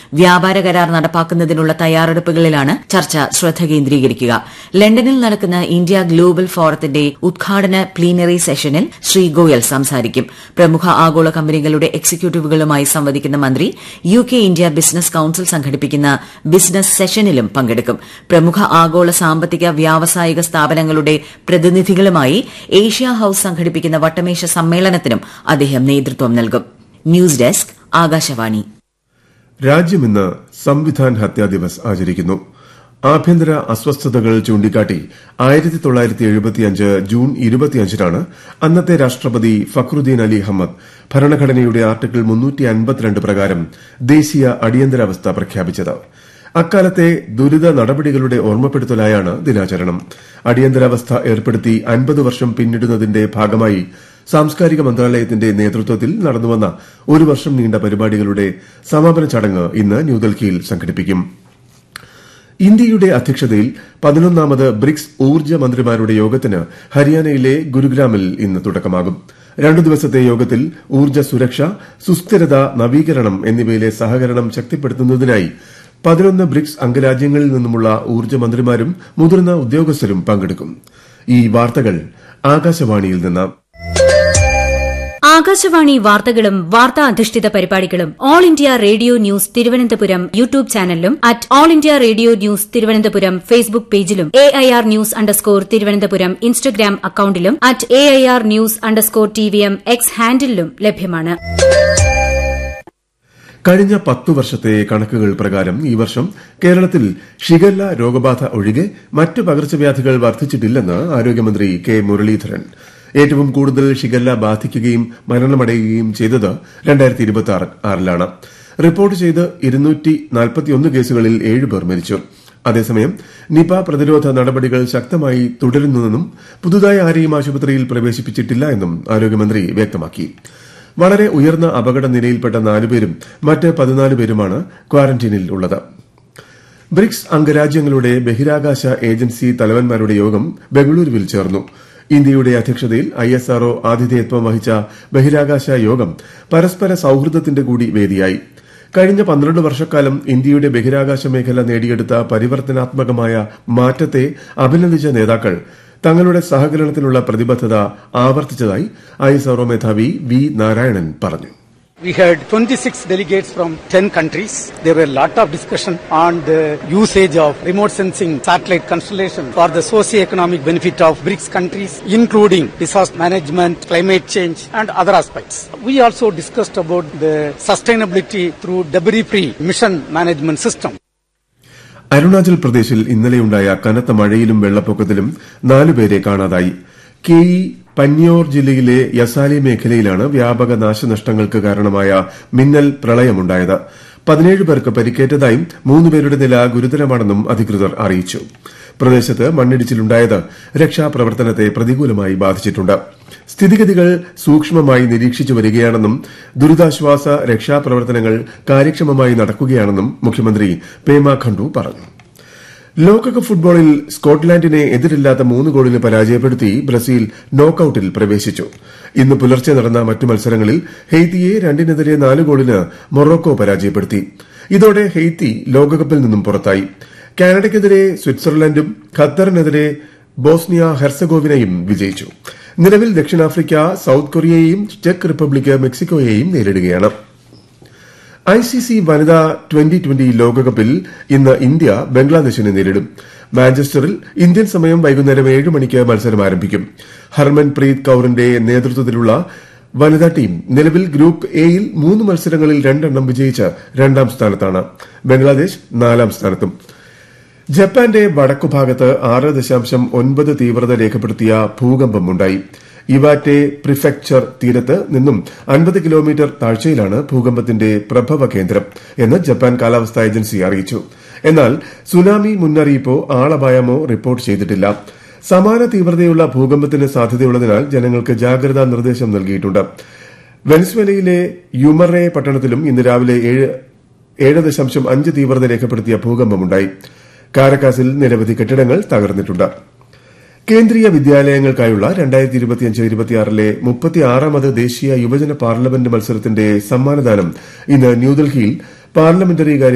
വ്യാപാര കരാർ നടപ്പാക്കുന്നതിനുള്ള തയ്യാറെടുപ്പുകളിലാണ് ചർച്ച ശ്രദ്ധ കേന്ദ്രീകരിക്കുക ലണ്ടനിൽ നടക്കുന്ന ഇന്ത്യ ഗ്ലോബൽ ഫോറത്തിന്റെ ഉദ്ഘാടന പ്ലീനറി സെഷനിൽ ശ്രീ ഗോയൽ സംസാരിക്കും പ്രമുഖ ആഗോള കമ്പനികളുടെ എക്സിക്യൂട്ടീവുകളുമായി സംവദിക്കുന്ന മന്ത്രി U K India business council സംഘടിപ്പിക്കുന്ന ബിസിനസ് സെഷനിലും പങ്കെടുക്കും പ്രമുഖ ആഗോള സാമ്പത്തിക വ്യാവസായിക സ്ഥാപനങ്ങളുടെ പ്രതിനിധികളുമായി ഏഷ്യ ഹൌസ് സംഘടിപ്പിക്കുന്ന വട്ടമേശ സമ്മേളനത്തിനും അദ്ദേഹം നേതൃത്വം നൽകും ന്യൂസ് ഡെസ്ക് ആകാശവാണി രാജ്യം ഇന്ന് സംവിധാൻ ഹത്യാ ദിവസ് ആചരിക്കുന്നു ആഭ്യന്തര അസ്വസ്ഥതകൾ ചൂണ്ടിക്കാട്ടി ആയിരത്തി തൊള്ളായിരത്തി എഴുപത്തിയഞ്ച് ജൂൺ ഇരുപത്തിയഞ്ചിനാണ് അന്നത്തെ രാഷ്ട്രപതി ഫക്രുദ്ദീൻ അലി അഹമ്മദ് ഭരണഘടനയുടെ ആർട്ടിക്കിൾ മുന്നൂറ്റി അൻപത്തിരണ്ട് പ്രകാരം ദേശീയ അടിയന്തരാവസ്ഥ പ്രഖ്യാപിച്ചത് അക്കാലത്തെ ദുരിത നടപടികളുടെ ഓർമ്മപ്പെടുത്തലായാണ് ദിനാചരണം അടിയന്തരാവസ്ഥ ഏർപ്പെടുത്തി അൻപത് വർഷം പിന്നിടുന്നതിന്റെ ഭാഗമായി സാംസ്കാരിക മന്ത്രാലയത്തിന്റെ നേതൃത്വത്തിൽ നടന്നുവന്ന ഒരു വർഷം നീണ്ട പരിപാടികളുടെ സമാപന ചടങ്ങ് ഇന്ന് ന്യൂഡൽഹിയിൽ സംഘടിപ്പിക്കും ഇന്ത്യയുടെ അധ്യക്ഷതയിൽ പതിനൊന്നാമത് ബ്രിക്സ് ഊർജ്ജ മന്ത്രിമാരുടെ യോഗത്തിന് ഹരിയാനയിലെ ഗുരുഗ്രാമിൽ ഇന്ന് തുടക്കമാകും രണ്ടു ദിവസത്തെ യോഗത്തിൽ ഊർജ്ജ സുരക്ഷ സുസ്ഥിരത നവീകരണം എന്നിവയിലെ സഹകരണം ശക്തിപ്പെടുത്തുന്നതിനായി പതിനൊന്ന് ബ്രിക്സ് അംഗരാജ്യങ്ങളിൽ നിന്നുമുള്ള ഊർജ്ജ മന്ത്രിമാരും മുതിർന്ന ഉദ്യോഗസ്ഥരും പങ്കെടുക്കും ഈ വാർത്തകൾ ആകാശവാണിയിൽ നിന്ന് ആകാശവാണി വാർത്തകളും വാർത്താ അധിഷ്ഠിത പരിപാടികളും all India radio news Thiruvananthapuram YouTube ചാനലിലും at all India radio news Thiruvananthapuram Facebook പേജിലും A I R news underscore Thiruvananthapuram Instagram അക്കൌണ്ടിലും at A I R news underscore T V M X ഹാൻഡിലും ലഭ്യമാണ് കഴിഞ്ഞ പത്തു വർഷത്തെ കണക്കുകൾ പ്രകാരം ഈ വർഷം കേരളത്തിൽ ഷിഗല്ല രോഗബാധ ഒഴികെ മറ്റ് പകർച്ചവ്യാധികൾ വർദ്ധിച്ചിട്ടില്ലെന്ന് ആരോഗ്യമന്ത്രി കെ മുരളീധരൻ ഏറ്റവും കൂടുതൽ ഷിഗല്ല ബാധിക്കുകയും മരണമടയുകയും ചെയ്തത് രണ്ടായിരത്തി ഇരുപത്തി ആറിലാണ് റിപ്പോർട്ട് ചെയ്ത് ഇരുന്നൂറ്റി നാൽപ്പത്തിയൊന്ന് കേസുകളിൽ ഏഴുപേർ മരിച്ചു അതേസമയം നിപ പ്രതിരോധ നടപടികൾ ശക്തമായി തുടരുന്നുവെന്നും പുതുതായി ആരെയും ആശുപത്രിയിൽ പ്രവേശിപ്പിച്ചിട്ടില്ല എന്നും ആരോഗ്യമന്ത്രി വ്യക്തമാക്കി വളരെ ഉയർന്ന അപകട നിലയിൽപ്പെട്ട നാലുപേരും മറ്റ് പതിനാല് പേരുമാണ് ക്വാറന്റീനിൽ ഉള്ളത് ബ്രിക്സ് അംഗരാജ്യങ്ങളുടെ ബഹിരാകാശ ഏജൻസി തലവന്മാരുടെ യോഗം ബംഗളൂരുവിൽ ചേർന്നു ഇന്ത്യയുടെ അധ്യക്ഷതയിൽ ഐഎസ്ആർഒ ആതിഥേയത്വം വഹിച്ച ബഹിരാകാശ യോഗം പരസ്പര സൌഹൃദത്തിന്റെ കൂടി വേദിയായി കഴിഞ്ഞ പന്ത്രണ്ട് വർഷക്കാലം ഇന്ത്യയുടെ ബഹിരാകാശ മേഖല നേടിയെടുത്ത പരിവർത്തനാത്മകമായ മാറ്റത്തെ അഭിനന്ദിച്ച നേതാക്കൾ തങ്ങളുടെ സഹകരണത്തിനുള്ള പ്രതിബദ്ധത ആവർത്തിച്ചതായി ഐഎസ്ആർഒ മേധാവി വി നാരായണൻ പറഞ്ഞു We had 26 delegates from 10 countries. There were a lot of discussion on the usage of remote sensing satellite constellation for the socio-economic benefit of BRICS countries, including disaster management, climate change, and other aspects. We also discussed about the sustainability through debris-free mission management system. Arunachal പ്രദേശിൽ ഇന്നലെയുണ്ടായ കനത്ത മഴയിലും വെള്ളപ്പൊക്കത്തിലും നാലുപേരെ കാണാതായി K E പന്യോർ ജില്ലയിലെ യസാലി മേഖലയിലാണ് വ്യാപക നാശനഷ്ടങ്ങൾക്ക് കാരണമായ മിന്നൽ പ്രളയമുണ്ടായത് പതിനേഴ് പേർക്ക് പരിക്കേറ്റതായും മൂന്നുപേരുടെ നില ഗുരുതരമാണെന്നും അധികൃതർ അറിയിച്ചു പ്രദേശത്ത് മണ്ണിടിച്ചിലുണ്ടായത് രക്ഷാപ്രവർത്തനത്തെ പ്രതികൂലമായി ബാധിച്ചിട്ടുണ്ട് സ്ഥിതിഗതികൾ സൂക്ഷ്മമായി നിരീക്ഷിച്ചു വരികയാണെന്നും ദുരിതാശ്വാസ രക്ഷാപ്രവർത്തനങ്ങൾ കാര്യക്ഷമമായി നടക്കുകയാണെന്നും മുഖ്യമന്ത്രി പേമ ഖണ്ഡു പറഞ്ഞു ലോകകപ്പ് ഫുട്ബോളിൽ സ്കോട്ട്ലാൻഡിനെ എതിരില്ലാത്ത മൂന്ന് ഗോളിന് പരാജയപ്പെടുത്തി ബ്രസീൽ നോക്കൌട്ടിൽ പ്രവേശിച്ചു ഇന്ന് പുലർച്ചെ നടന്ന മറ്റു മത്സരങ്ങളിൽ ഹെയ്ത്തിയെ രണ്ടിനെതിരെ നാല് ഗോളിന് മൊറോക്കോ പരാജയപ്പെടുത്തി ഇതോടെ ഹെയ്ത്തി ലോകകപ്പിൽ നിന്നും പുറത്തായി കാനഡയ്ക്കെതിരെ സ്വിറ്റ്സർലൻഡും ഖത്തറിനെതിരെ ബോസ്നിയ ഹെർസഗോവിനയും വിജയിച്ചു നിലവിൽ ദക്ഷിണാഫ്രിക്ക സൌത്ത് കൊറിയയെയും ചെക്ക് റിപ്പബ്ലിക് മെക്സിക്കോയെയും നേരിടുകയാണ് ഐസിസി വനിതാ ട്വന്റി ട്വന്റി ലോകകപ്പിൽ ഇന്ന് ഇന്ത്യ ബംഗ്ലാദേശിനെ നേരിടും മാഞ്ചസ്റ്ററിൽ ഇന്ത്യൻ സമയം വൈകുന്നേരം ഏഴ് മണിക്ക് മത്സരം ആരംഭിക്കും ഹർമൻ പ്രീത് കൌറിന്റെ നേതൃത്വത്തിലുള്ള വനിതാ ടീം നിലവിൽ ഗ്രൂപ്പ് എയിൽ മൂന്ന് മത്സരങ്ങളിൽ രണ്ടെണ്ണം വിജയിച്ച് രണ്ടാം സ്ഥാനത്താണ് ബംഗ്ലാദേശ് നാലാം സ്ഥാനത്തും ജപ്പാന്റെ വടക്കുഭാഗത്ത് ആറ് ദശാംശം ഒൻപത് തീവ്രത രേഖപ്പെടുത്തിയ ഭൂകമ്പമുണ്ടായി ഇവാറ്റെ പ്രിഫെക്ചർ തീരത്ത് നിന്നും അൻപത് കിലോമീറ്റർ താഴ്ചയിലാണ് ഭൂകമ്പത്തിന്റെ പ്രഭവ കേന്ദ്രം എന്ന് ജപ്പാൻ കാലാവസ്ഥാ ഏജൻസി അറിയിച്ചു എന്നാൽ സുനാമി മുന്നറിയിപ്പോ ആളപായമോ റിപ്പോർട്ട് ചെയ്തിട്ടില്ല സമാന തീവ്രതയുള്ള ഭൂകമ്പത്തിന് സാധ്യതയുള്ളതിനാൽ ജനങ്ങൾക്ക് ജാഗ്രതാ നിർദ്ദേശം നൽകിയിട്ടുണ്ട് വെനസ്വേലയിലെ യുമറെ പട്ടണത്തിലും ഇന്ന് രാവിലെ ഏഴ് ദശാംശം അഞ്ച് തീവ്രത രേഖപ്പെടുത്തിയ ഭൂകമ്പമുണ്ടായി കാരക്കാസിൽ നിരവധി കെട്ടിടങ്ങൾ തകർന്നിട്ടുണ്ട് കേന്ദ്രീയ വിദ്യാലയങ്ങൾക്കായുള്ള രണ്ടായിരത്തി ഇരുപത്തിയഞ്ച് ഇരുപത്തിയാറിലെ മുപ്പത്തിയാറാമത് ദേശീയ യുവജന പാർലമെന്റ് മത്സരത്തിന്റെ സമ്മാനദാനം ഇന്ന് ന്യൂഡൽഹിയിൽ പാർലമെന്ററി